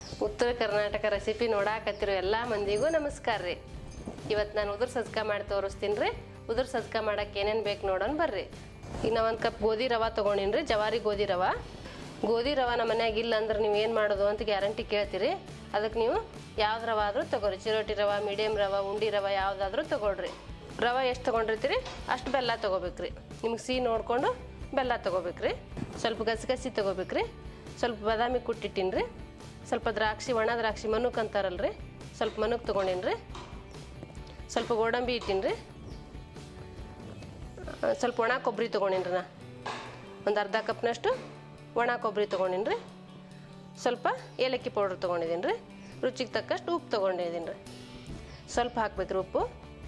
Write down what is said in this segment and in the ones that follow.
ಉತ್ತರ ಕರ್ನಾಟಕ ರೆಸಿಪಿ ನೋಡಾಕತ್ತಿರೋ ಎಲ್ಲ ಮಂದಿಗೂ ನಮಸ್ಕಾರ ರೀ ಇವತ್ತು ನಾನು ಉದುರು ಸಜ್ಕ ಮಾಡಿ ತೋರಿಸ್ತೀನಿ ರೀ ಉದುರು ಸಜ್ಕ ಮಾಡಕ್ಕೆ ಏನೇನು ಬೇಕು ನೋಡೋಣ ಬರ್ರಿ ಈಗ ನಾ ಒಂದು ಕಪ್ ಗೋಧಿ ರವೆ ತೊಗೊಂಡಿನಿ ರೀ ಜವಾರಿ ಗೋಧಿ ರವೆ ಗೋಧಿ ರವೆ ನಮ್ಮ ಮನ್ಯಾಗ ಇಲ್ಲ ಅಂದ್ರೆ ನೀವು ಏನು ಮಾಡೋದು ಅಂತ ಗ್ಯಾರಂಟಿ ಕೇಳ್ತೀರಿ ಅದಕ್ಕೆ ನೀವು ಯಾವ್ದು ರವೆ ಆದರೂ ತೊಗೊರಿ ಚಿರೋಟಿ ರವೆ ಮೀಡಿಯಮ್ ರವೆ ಉಂಡಿ ರವೆ ಯಾವುದಾದ್ರೂ ತೊಗೊಳ್ರಿ ರವೆ ಎಷ್ಟು ತೊಗೊಂಡಿರ್ತೀರಿ ಅಷ್ಟು ಬೆಲ್ಲ ತೊಗೋಬೇಕ್ರಿ ನಿಮ್ಗೆ ಸಿಹಿ ನೋಡಿಕೊಂಡು ಬೆಲ್ಲ ತೊಗೋಬೇಕ್ರಿ ಸ್ವಲ್ಪ ಗಸಗಸಿ ತೊಗೋಬೇಕ್ರಿ ಸ್ವಲ್ಪ ಬಾದಾಮಿ ಕುಟ್ಟಿಟ್ಟಿನಿ ರೀ ಸ್ವಲ್ಪ ದ್ರಾಕ್ಷಿ ಒಣ ದ್ರಾಕ್ಷಿ ಮನುಕ್ ಅಂತಾರಲ್ರಿ ಸ್ವಲ್ಪ ಮನುಕ್ ತೊಗೊಂಡೀನಿ ರೀ ಸ್ವಲ್ಪ ಗೋಡಂಬಿ ಇಟ್ಟೀನಿ ರೀ ಸ್ವಲ್ಪ ಒಣ ಕೊಬ್ಬರಿ ತೊಗೊಂಡೀನಿ ರೀ ನಾ ಒಂದು ಅರ್ಧ ಕಪ್ನಷ್ಟು ಒಣ ಕೊಬ್ಬರಿ ತೊಗೊಂಡೀನಿ ರೀ ಸ್ವಲ್ಪ ಏಲಕ್ಕಿ ಪೌಡ್ರ್ ತೊಗೊಂಡಿದ್ದೀನಿ ರೀ ರುಚಿಗೆ ತಕ್ಕಷ್ಟು ಉಪ್ಪು ತೊಗೊಂಡಿದ್ದೀನಿ ರೀ ಸ್ವಲ್ಪ ಹಾಕ್ಬೇಕ್ರಿ ಉಪ್ಪು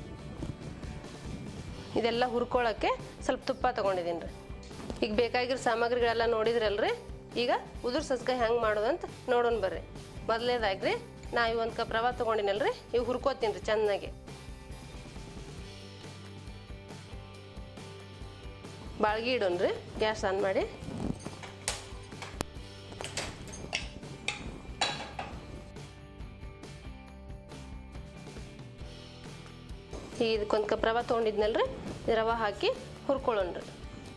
ಇದೆಲ್ಲ ಹುರ್ಕೊಳ್ಳೋಕ್ಕೆ ಸ್ವಲ್ಪ ತುಪ್ಪ ತೊಗೊಂಡಿದ್ದೀನಿ ರೀ ಈಗ ಬೇಕಾಗಿರೋ ಸಾಮಗ್ರಿಗಳೆಲ್ಲ ನೋಡಿದ್ರಲ್ರಿ ಈಗ ಉದುರು ಸಜ್ಕಾಯಿ ಹೆಂಗೆ ಮಾಡೋದು ಅಂತ ನೋಡೋಣ ಬರ್ರಿ ಮೊದಲನೇದಾಗಿ ರೀ ನಾ ಇವು ಒಂದು ಕಪ್ ರವೆ ತೊಗೊಂಡಿನಲ್ರಿ ಇವು ಹುರ್ಕೋತೀನಿ ರೀ ಚೆನ್ನಾಗಿ ಬಾಳ್ಗಿ ಇಡೋಣ ರೀ ಗ್ಯಾಸ್ ಆನ್ ಮಾಡಿ ಈಗ ಇದಕ್ಕೊಂದು ಕಪ್ ರವೆ ತೊಗೊಂಡಿದ್ನಲ್ರಿ ಈ ರವೆ ಹಾಕಿ ಹುರ್ಕೊಳ್ಳೋಣ ರೀ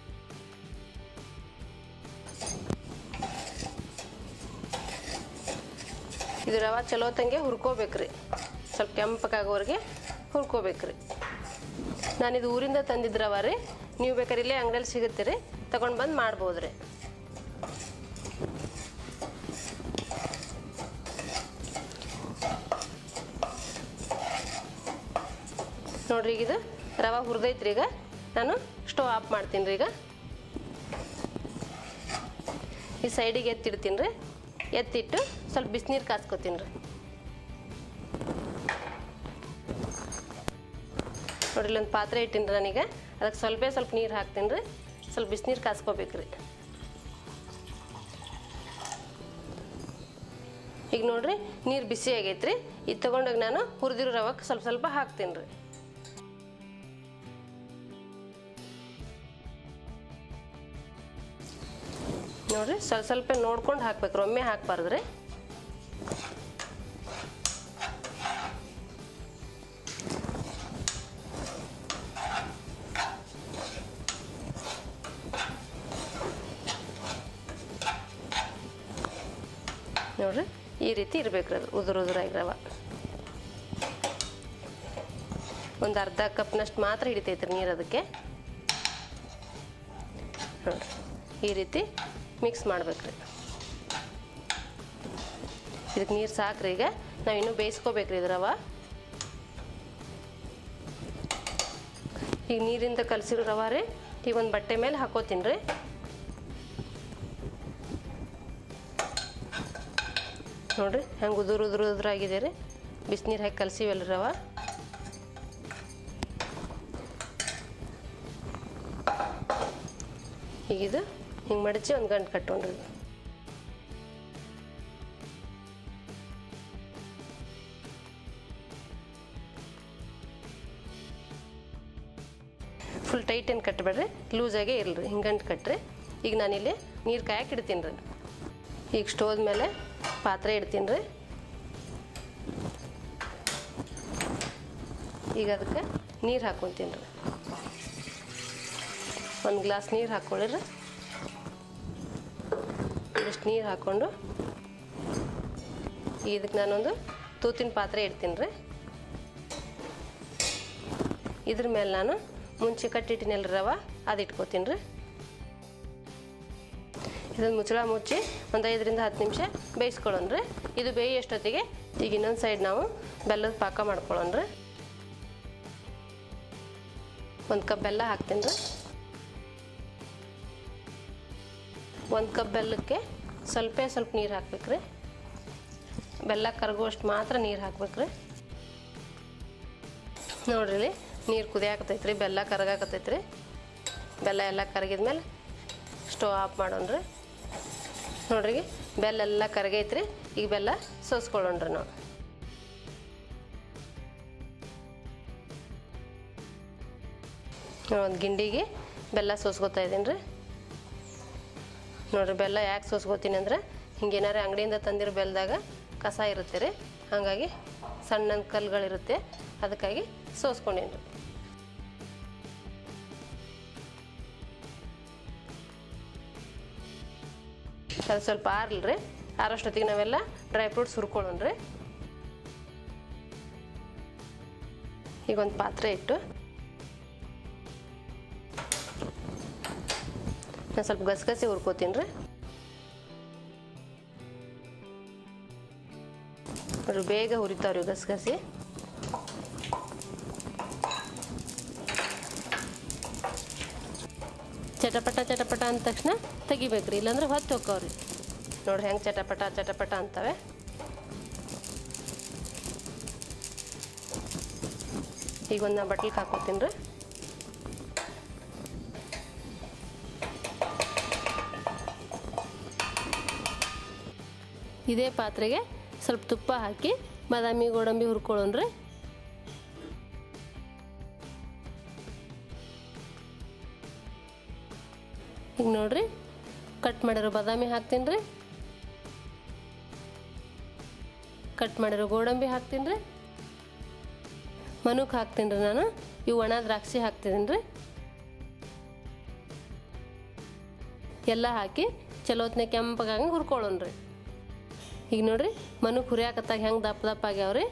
ಇದು ರವೆ ಚಲೋ ತಂಗೆ ಹುರ್ಕೋಬೇಕ್ರಿ ಸ್ವಲ್ಪ ಕೆಂಪಗಾಗೋವರೆಗೆ ಹುರ್ಕೋಬೇಕ್ರಿ ನಾನಿದು ಊರಿಂದ ತಂದಿದ್ದ ರವೆ ರೀ ನೀವು ಬೇಕಾದ್ರೆ ಇಲ್ಲೇ ಅಂಗಡಿಯಲ್ಲಿ ಸಿಗುತ್ತೆ ರೀ ತಗೊಂಡು ಬಂದು ಮಾಡ್ಬೋದು ರೀ ನೋಡ್ರಿ ಈಗ ಇದು ರವೆ ಹುರಿದೈತ್ರಿ ಈಗ ನಾನು ಸ್ಟವ್ ಆಫ್ ಮಾಡ್ತೀನಿ ರೀ ಈಗ ಈ ಸೈಡಿಗೆ ಎತ್ತಿಡ್ತೀನಿ ರೀ ಎತ್ತಿಟ್ಟು ಸ್ವಲ್ಪ ಬಿಸಿನೀರು ಕಾಸ್ಕೊತೀನಿ ರೀ ನೋಡ್ರಿ ಇಲ್ಲೊಂದು ಪಾತ್ರೆ ಇಟ್ಟೀನಿ ರೀ ನಾನೀಗ ಅದಕ್ಕೆ ಸ್ವಲ್ಪ ಸ್ವಲ್ಪ ನೀರು ಹಾಕ್ತೀನಿ ರೀ ಸ್ವಲ್ಪ ಬಿಸಿನೀರು ಕಾಸ್ಕೋಬೇಕು ರೀ ಈಗ ನೋಡ್ರಿ ನೀರು ಬಿಸಿ ಆಗೈತ್ರಿ ಇದು ತೊಗೊಂಡೋಗಿ ನಾನು ಹುರಿದಿರೋ ರವಕ್ಕೆ ಸ್ವಲ್ಪ ಸ್ವಲ್ಪ ಹಾಕ್ತೀನಿ ರೀ ನೋಡ್ರಿ ಸ್ವಲ್ಪ ಸ್ವಲ್ಪ ನೋಡ್ಕೊಂಡು ಹಾಕ್ಬೇಕು ಒಮ್ಮೆ ಹಾಕ್ಬಾರ್ದ್ರಿ ನೋಡ್ರಿ ಈ ರೀತಿ ಇರ್ಬೇಕ್ರಿ ಅದು ಉದುರು ಉದುರಾಗಿ ರವ ಒಂದು ಅರ್ಧ ಕಪ್ನಷ್ಟು ಮಾತ್ರ ಹಿಡಿತೈತ್ರಿ ನೀರು ಅದಕ್ಕೆ ನೋಡ್ರಿ ಈ ರೀತಿ ಮಿಕ್ಸ್ ಮಾಡ್ಬೇಕ್ರಿ ಇದಕ್ಕೆ ನೀರು ಸಾಕ್ರಿ ಈಗ ನಾವು ಇನ್ನೂ ಬೇಯಿಸ್ಕೋಬೇಕ್ರಿ ಇದು ರವ ಈಗ ನೀರಿಂದ ಕಲಸಿರೋ ರವ ರೀ ಈಗ ಒಂದು ಬಟ್ಟೆ ಮೇಲೆ ಹಾಕೋತೀನಿ ರೀ ನೋಡ್ರಿ ಹೆಂಗೆ ಉದುರು ಉದುರು ಉದುರಾಗಿದೆ ರೀ ಬಿಸಿನೀರು ಹಾಕಿ ಕಲಸಿವಲ್ಲ ರವ ಈಗ ಇದು ಹಿಂಗೆ ಮಡಚಿ ಒಂದು ಗಂಟು ಕಟ್ಟೊಂಡ್ರಿ ಫುಲ್ ಟೈಟ್ ಏನು ಕಟ್ಟಬೇಡ್ರಿ ಲೂಸಾಗೇ ಇರಲ್ರಿ ಹಿಂಗೆ ಗಂಟು ಕಟ್ರಿ ಈಗ ನಾನಿಲ್ಲಿ ನೀರು ಕಾಯಕ್ಕೆ ಇಡ್ತೀನಿ ರೀ ಈಗ ಸ್ಟೋವ್ ಮೇಲೆ ಪಾತ್ರೆ ಇಡ್ತೀನಿ ರೀ ಈಗ ಅದಕ್ಕೆ ನೀರು ಹಾಕ್ಕೊತೀನಿ ರೀ ಒಂದು ಗ್ಲಾಸ್ ನೀರು ಹಾಕ್ಕೊಳ್ಳಿರಿ ಇಷ್ಟು ನೀರು ಹಾಕ್ಕೊಂಡು ಇದಕ್ಕೆ ನಾನೊಂದು ತೂತಿನ ಪಾತ್ರೆ ಇಡ್ತೀನಿ ರೀ ಇದ್ರ ಮೇಲೆ ನಾನು ಮುಂಚೆ ಕಟ್ಟಿಟ್ಟಿನಲ್ಲ ರವ ಅದು ಇಟ್ಕೋತೀನಿ ರೀ ಇದನ್ನು ಮುಚ್ಚಳ ಮುಚ್ಚಿ ಒಂದು ಐದರಿಂದ ಹತ್ತು ನಿಮಿಷ ಬೇಯಿಸ್ಕೊಳ್ಳೋಣ ರೀ ಇದು ಬೇಯಿ ಅಷ್ಟೊತ್ತಿಗೆ ಈಗ ಇನ್ನೊಂದು ಸೈಡ್ ನಾವು ಬೆಲ್ಲದ ಪಾಕ ಮಾಡ್ಕೊಳ್ಳೋಣ ರೀ ಒಂದು ಕಪ್ ಬೆಲ್ಲ ಹಾಕ್ತೀನಿ ರೀ ಒಂದು ಕಪ್ ಬೆಲ್ಲಕ್ಕೆ ಸ್ವಲ್ಪ ಸ್ವಲ್ಪ ನೀರು ಹಾಕ್ಬೇಕ್ರಿ ಬೆಲ್ಲ ಕರಗುವಷ್ಟು ಮಾತ್ರ ನೀರು ಹಾಕ್ಬೇಕ್ರಿ ನೋಡ್ರಿ ಇಲ್ಲಿ ನೀರು ಕುದಿಯಾಕತೈತ್ರಿ ಬೆಲ್ಲ ಕರಗಾಕತೈತ್ರಿ ಬೆಲ್ಲ ಎಲ್ಲ ಕರಗಿದ್ಮೇಲೆ ಸ್ಟವ್ ಆಫ್ ಮಾಡೋಣ್ರಿ ನೋಡ್ರಿ ಈಗ ಬೆಲ್ಲ ಎಲ್ಲ ಕರಗೈತ್ರಿ ಈಗ ಬೆಲ್ಲ ಸೋಸ್ಕೊಳ್ಳೋಣ್ರಿ ನಾವು ಒಂದು ಗಿಂಡಿಗೆ ಬೆಲ್ಲ ಸೋಸ್ಕೊತಾ ಇದ್ದೀನಿ ರೀ ನೋಡ್ರಿ ಬೆಲ್ಲ ಯಾಕೆ ಸೋಸ್ಕೋತೀನಿ ಅಂದ್ರೆ ಹಿಂಗೇನಾರ ಅಂಗಡಿಯಿಂದ ತಂದಿರೋ ಬೆಲ್ಲದಾಗ ಕಸ ಇರುತ್ತೆ ರೀ ಹಾಗಾಗಿ ಸಣ್ಣ ಕಲ್ಲುಗಳಿರುತ್ತೆ ಅದಕ್ಕಾಗಿ ಸೋಸ್ಕೊಂಡೇನಿ ರೀ ಅದು ಸ್ವಲ್ಪ ಆರ್ಲ್ರಿ ಆರೋಷ್ಟೊತ್ತಿಗೆ ನಾವೆಲ್ಲ ಡ್ರೈ ಫ್ರೂಟ್ಸ್ ಹುರ್ಕೊಳ್ಳೋಣ ರೀ ಈಗ ಒಂದು ಪಾತ್ರೆ ಇಟ್ಟು ನಾನು ಸ್ವಲ್ಪ ಗಸಗಸೆ ಹುರ್ಕೋತೀನಿ ರೀ ನೋಡ್ರಿ ಬೇಗ ಹುರಿತಾವ್ರಿ ಗಸಗಸೆ ಚಟಪಟ ಚಟಪಟ ಅಂದ ತಕ್ಷಣ ತೆಗಿಬೇಕ್ರಿ ಇಲ್ಲಾಂದ್ರೆ ಹೊತ್ತು ಹೋಕ್ಕವ್ರಿ ನೋಡ್ರಿ ಹೆಂಗೆ ಚಟಪಟ ಚಟಪಟ ಅಂತವೆ ಈಗ ಒಂದು ನಾ ಬಟ್ಲಿಗೆ ಹಾಕೋತೀನಿ ರೀ ಇದೇ ಪಾತ್ರೆಗೆ ಸ್ವಲ್ಪ ತುಪ್ಪ ಹಾಕಿ ಬಾದಾಮಿ ಗೋಡಂಬಿ ಹುರ್ಕೊಳ್ಳೋಣ್ರಿ ಈಗ ನೋಡ್ರಿ ಕಟ್ ಮಾಡಿರೋ ಬಾದಾಮಿ ಹಾಕ್ತೀನಿ ರೀ ಕಟ್ ಮಾಡಿರೋ ಗೋಡಂಬಿ ಹಾಕ್ತೀನಿ ರೀ ಮನುಕ್ ಹಾಕ್ತೀನಿ ರೀ ನಾನು ಇವು ಒಣ ದ್ರಾಕ್ಷಿ ಹಾಕ್ತಿದ್ದೀನಿ ರೀ ಎಲ್ಲ ಹಾಕಿ ಚಲೋ ಹೊತ್ನೆ ಕೆಂಪಗಾಗಿ ಹುರ್ಕೊಳ್ಳೋಣ್ರಿ ಈಗ ನೋಡ್ರಿ ಮನುಕ್ ಹುರಿಯಾಕತ್ತಾಗ ಹೆಂಗೆ ದಪ್ಪ ದಪ್ಪ ಆಗ್ಯಾವ್ರಿ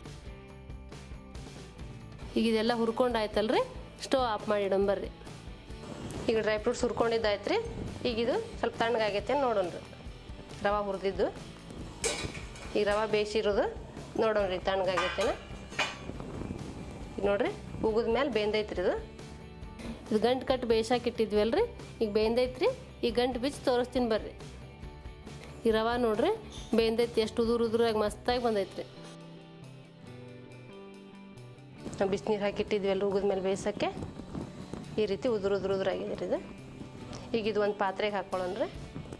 ಈಗ ಇದೆಲ್ಲ ಹುರ್ಕೊಂಡು ಆಯ್ತಲ್ರಿ ಸ್ಟವ್ ಆಫ್ ಮಾಡಿ ಇಡಂಬರ್ರಿ ಈಗ ಡ್ರೈ ಫ್ರೂಟ್ಸ್ ಹುರ್ಕೊಂಡಿದ್ದಾಯ್ತು ರೀ ಈಗ ಇದು ಸ್ವಲ್ಪ ತಣ್ಣಗಾಗೈತೆ ನೋಡೋಣ್ರಿ ರವೆ ಹುರಿದಿದ್ದು ಈಗ ರವೆ ಬೇಯಿಸಿರೋದು ನೋಡೋಣ್ರಿ ತಣ್ಣಗಾಗೈತೇನ ಈಗ ನೋಡ್ರಿ ಉಗಿದ ಮೇಲೆ ಬೇಂದೈತ್ರಿ ಇದು ಇದು ಗಂಟು ಕಟ್ಟು ಬೇಯ್ಸಾಕ ಇಟ್ಟಿದ್ವಲ್ರಿ ಈಗ ಬೇಂದೈತ್ರಿ ಈ ಗಂಟು ಬಿಚ್ಚಿ ತೋರಿಸ್ತೀನಿ ಬರ್ರಿ ಈ ರವೆ ನೋಡ್ರಿ ಬೇಂದೈತಿ ಎಷ್ಟು ಉದುರು ಉದುರಾಗಿ ಮಸ್ತಾಗಿ ಬಂದೈತ್ರಿ ನಾವು ಬಿಸಿನೀರು ಹಾಕಿಟ್ಟಿದ್ವಲ್ಲ ಉಗಿದ ಮೇಲೆ ಬೇಯಿಸೋಕ್ಕೆ ಈ ರೀತಿ ಉದುರು ಉದುರು ಉದುರಾಗಿದೆ ರೀ ಇದು ಈಗ ಇದು ಒಂದು ಪಾತ್ರೆಗೆ ಹಾಕ್ಕೊಳ್ಳೋಣ್ರಿ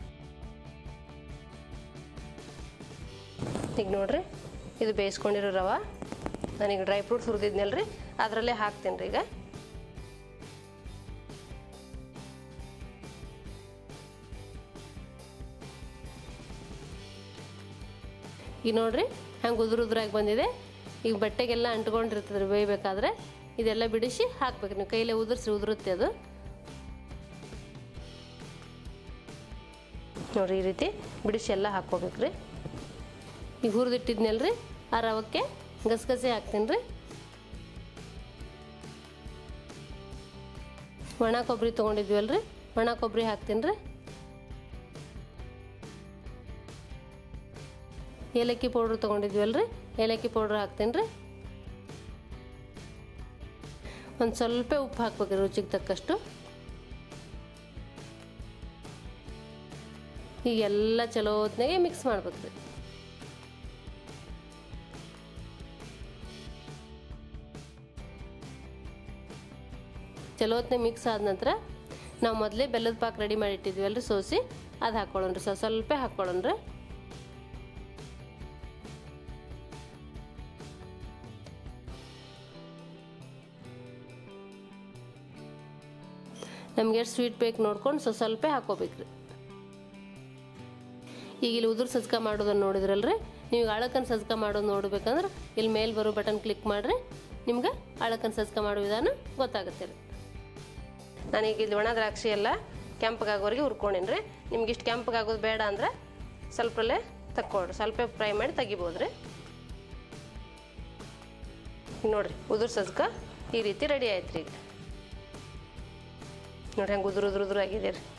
ಈಗ ನೋಡ್ರಿ ಇದು ಬೇಯಿಸ್ಕೊಂಡಿರೋ ರವೆ ನಾನೀಗ ಡ್ರೈ ಫ್ರೂಟ್ಸ್ ಹುರಿದಿದ್ನಲ್ರಿ ಅದರಲ್ಲೇ ಹಾಕ್ತೀನಿ ರೀ ಈಗ ಈಗ ನೋಡ್ರಿ ಹಂಗೆ ಉದುರು ಉದುರಾಗಿ ಬಂದಿದೆ ಈಗ ಬಟ್ಟೆಗೆಲ್ಲ ಅಂಟ್ಕೊಂಡಿರ್ತದೆ ರೀ ಬೇಯಬೇಕಾದ್ರೆ ಇದೆಲ್ಲ ಬಿಡಿಸಿ ಹಾಕ್ಬೇಕು ನೀವು ಕೈಲೇ ಉದುರಿಸಿ ಉದುರುತ್ತೆ ಅದು ನೋಡ್ರಿ ಈ ರೀತಿ ಬಿಡಿಸಿ ಎಲ್ಲ ಹಾಕ್ಕೋಬೇಕು ರೀ ಈಗ ಹುರಿದಿಟ್ಟಿದ್ನಲ್ರಿ ಆ ರವಕ್ಕೆ ಗಸಗಸೆ ಹಾಕ್ತೀನಿ ರೀ ಒಣ ಕೊಬ್ಬರಿ ತೊಗೊಂಡಿದ್ವಲ್ರಿ ಒಣ ಕೊಬ್ಬರಿ ಹಾಕ್ತೀನಿ ರೀ ಏಲಕ್ಕಿ ಪೌಡ್ರ್ ತೊಗೊಂಡಿದ್ವಲ್ರಿ ಏಲಕ್ಕಿ ಪೌಡ್ರ್ ಹಾಕ್ತೀನಿ ರೀ ಒಂದು ಸ್ವಲ್ಪ ಉಪ್ಪು ಹಾಕ್ಬೇಕು ರುಚಿಗೆ ತಕ್ಕಷ್ಟು ಈಗ ಎಲ್ಲ ಚಲೋ ಹೊತ್ನಾಗೆ ಮಿಕ್ಸ್ ಮಾಡ್ಬೇಕು ರೀ ಚಲೋ ಹೊತ್ನಾಗ ಮಿಕ್ಸ್ ಆದ ನಂತರ ನಾವು ಮೊದಲೇ ಬೆಲ್ಲದ ಪಾಕ್ ರೆಡಿ ಮಾಡಿ ಇಟ್ಟಿದ್ವಲ್ರಿ ಸೋಸಿ ಅದು ಹಾಕ್ಕೊಳ್ಳೋಣ್ರಿ ಸ್ವಲ್ಪ ಸ್ವಲ್ಪ ಹಾಕ್ಕೊಳ್ಳೋಣ್ರಿ ನಮ್ಗೆ ಎಷ್ಟು ಸ್ವೀಟ್ ಬೇಕು ನೋಡ್ಕೊಂಡು ಸ್ವಲ್ಪ ಸ್ವಲ್ಪ ಹಾಕೋಬೇಕ್ರಿ ಈಗ ಇಲ್ಲಿ ಉದುರು ಸಜ್ಕ ಮಾಡೋದನ್ನು ನೋಡಿದ್ರಲ್ರಿ ನೀವು ಅಳಕನ್ ಸಜ್ಕ ಮಾಡೋದು ನೋಡ್ಬೇಕಂದ್ರೆ ಇಲ್ಲಿ ಮೇಲೆ ಬರೋ ಬಟನ್ ಕ್ಲಿಕ್ ಮಾಡಿರಿ ನಿಮ್ಗೆ ಅಳಕನ್ ಸಜ್ಕ ಮಾಡೋ ವಿಧಾನ ಗೊತ್ತಾಗುತ್ತೆ ರೀ ನಾನೀಗ ಇಲ್ಲಿ ಒಣ ದ್ರಾಕ್ಷಿ ಎಲ್ಲ ಕೆಂಪಗಾಗೋರಿಗೆ ಹುರ್ಕೊಂಡೇನಿ ರೀ ನಿಮ್ಗೆ ಇಷ್ಟು ಕೆಂಪಗಾಗೋದು ಬೇಡ ಅಂದ್ರೆ ಸ್ವಲ್ಪಲ್ಲೇ ತಕ್ಕೊಳ್ರಿ ಸ್ವಲ್ಪ ಫ್ರೈ ಮಾಡಿ ತೆಗಿಬೋದು ರೀ ನೋಡ್ರಿ ಉದುರು ಸಜ್ಕ ಈ ರೀತಿ ರೆಡಿ ಆಯ್ತು ರೀ ಈಗ ನೋಡಿ ಹೆಂಗೆ ಉದುರು ಉದುರು ಉದುರು ಆಗಿದೆ ರೀ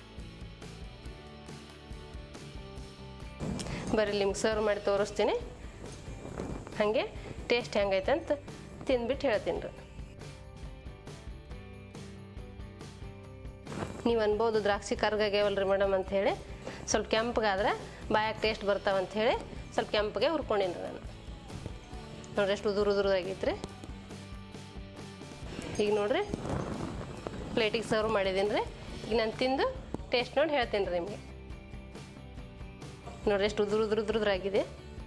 ಬರ್ರಿ ನಿಮ್ಗೆ ಸರ್ವ್ ಮಾಡಿ ತೋರಿಸ್ತೀನಿ ಹಾಗೆ ಟೇಸ್ಟ್ ಹೆಂಗೈತೆ ಅಂತ ತಿಂದ್ಬಿಟ್ಟು ಹೇಳ್ತೀನಿ ರೀ ನೀವು ಅನ್ಬೋದು ದ್ರಾಕ್ಷಿ ಕರ್ಗಾಗ್ಯಾವಲ್ರಿ ಮೇಡಮ್ ಅಂತ ಹೇಳಿ ಸ್ವಲ್ಪ ಕೆಂಪಗಾದ್ರೆ ಬಾಯಾಗ ಟೇಸ್ಟ್ ಬರ್ತಾವಂತ ಹೇಳಿ ಸ್ವಲ್ಪ ಕೆಂಪಗೆ ಹುರ್ಕೊಂಡೀನಿ ರೀ ನಾನು ನೋಡ್ರಿ ಎಷ್ಟು ಉದುರು ಉದುರು ಆಗೈತ್ರಿ ಈಗ ನೋಡ್ರಿ ಪ್ಲೇಟಿಗೆ ಸರ್ವ್ ಮಾಡಿದ್ದೀನಿ ರೀ ಈಗ ನಾನು ತಿಂದು ಟೇಸ್ಟ್ ನೋಡಿ ಹೇಳ್ತೀನಿ ರೀ ನಿಮಗೆ ನೋಡ್ರಿ ಎಷ್ಟು ಉದುರು ಉದುರು ಉದುರುದ್ರಾಗಿದೆ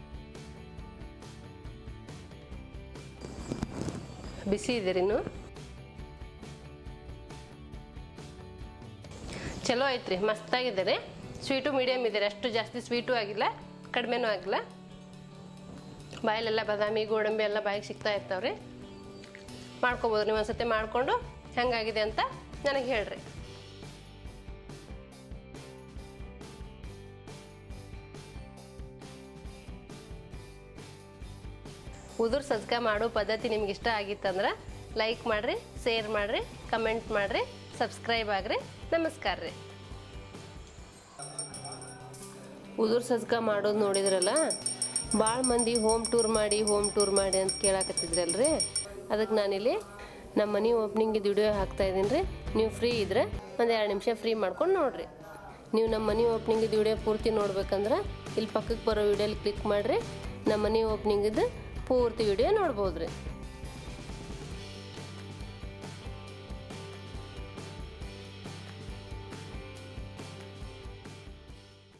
ಬಿಸಿ ಇದೆ ರೀ ಇನ್ನು ಚಲೋ ಐತ್ರಿ ಮಸ್ತಾಗಿದೆ ರೀ ಸ್ವೀಟು ಮೀಡಿಯಮ್ ಇದೆ ರೀ ಅಷ್ಟು ಜಾಸ್ತಿ ಸ್ವೀಟು ಆಗಿಲ್ಲ ಕಡಿಮೆನೂ ಆಗಿಲ್ಲ ಬಾಯಲ್ಲೆಲ್ಲ ಬಾದಾಮಿ ಗೋಡಂಬಿ ಎಲ್ಲ ಬಾಯಿಗೆ ಸಿಗ್ತಾ ಇರ್ತಾವ್ರಿ ಮಾಡ್ಕೊಬೋದು ನೀವು ಒಂದ್ಸತಿ ಮಾಡಿಕೊಂಡು ಹೆಂಗಾಗಿದೆ ಅಂತ ನನಗೆ ಹೇಳ್ರಿ ಉದುರು ಸಜ್ಕ ಮಾಡೋ ಪದ್ಧತಿ ನಿಮ್ಗೆ ಇಷ್ಟ ಆಗಿತ್ತಂದ್ರೆ ಲೈಕ್ ಮಾಡಿರಿ ಶೇರ್ ಮಾಡಿರಿ ಕಮೆಂಟ್ ಮಾಡಿರಿ ಸಬ್ಸ್ಕ್ರೈಬ್ ಆಗ್ರಿ ನಮಸ್ಕಾರ ರೀ ಉದುರು ಸಜ್ಕ ಮಾಡೋದು ನೋಡಿದ್ರಲ್ಲ ಭಾಳ ಮಂದಿ ಹೋಮ್ ಟೂರ್ ಮಾಡಿ ಹೋಮ್ ಟೂರ್ ಮಾಡಿ ಅಂತ ಕೇಳಾಕತ್ತಿದ್ರಲ್ರಿ ಅದಕ್ಕೆ ನಾನಿಲ್ಲಿ ನಮ್ಮ ಮನೆ ಓಪ್ನಿಂಗಿದ್ದು ವಿಡಿಯೋ ಹಾಕ್ತಾ ಇದ್ದೀನಿ ರೀ ನೀವು ಫ್ರೀ ಇದ್ರೆ ಒಂದು ಎರಡು ನಿಮಿಷ ಫ್ರೀ ಮಾಡ್ಕೊಂಡು ನೋಡಿರಿ ನೀವು ನಮ್ಮ ಮನೆ ಓಪ್ನಿಂಗಿದ್ದು ವಿಡಿಯೋ ಪೂರ್ತಿ ನೋಡ್ಬೇಕಂದ್ರೆ ಇಲ್ಲಿ ಪಕ್ಕಕ್ಕೆ ಬರೋ ವಿಡಿಯೋಲಿ ಕ್ಲಿಕ್ ಮಾಡಿರಿ ನಮ್ಮ ಮನೆ ಓಪ್ನಿಂಗಿದ್ದು ಪೂರ್ತಿ ವಿಡಿಯೋ ನೋಡ್ಬೋದು ರೀ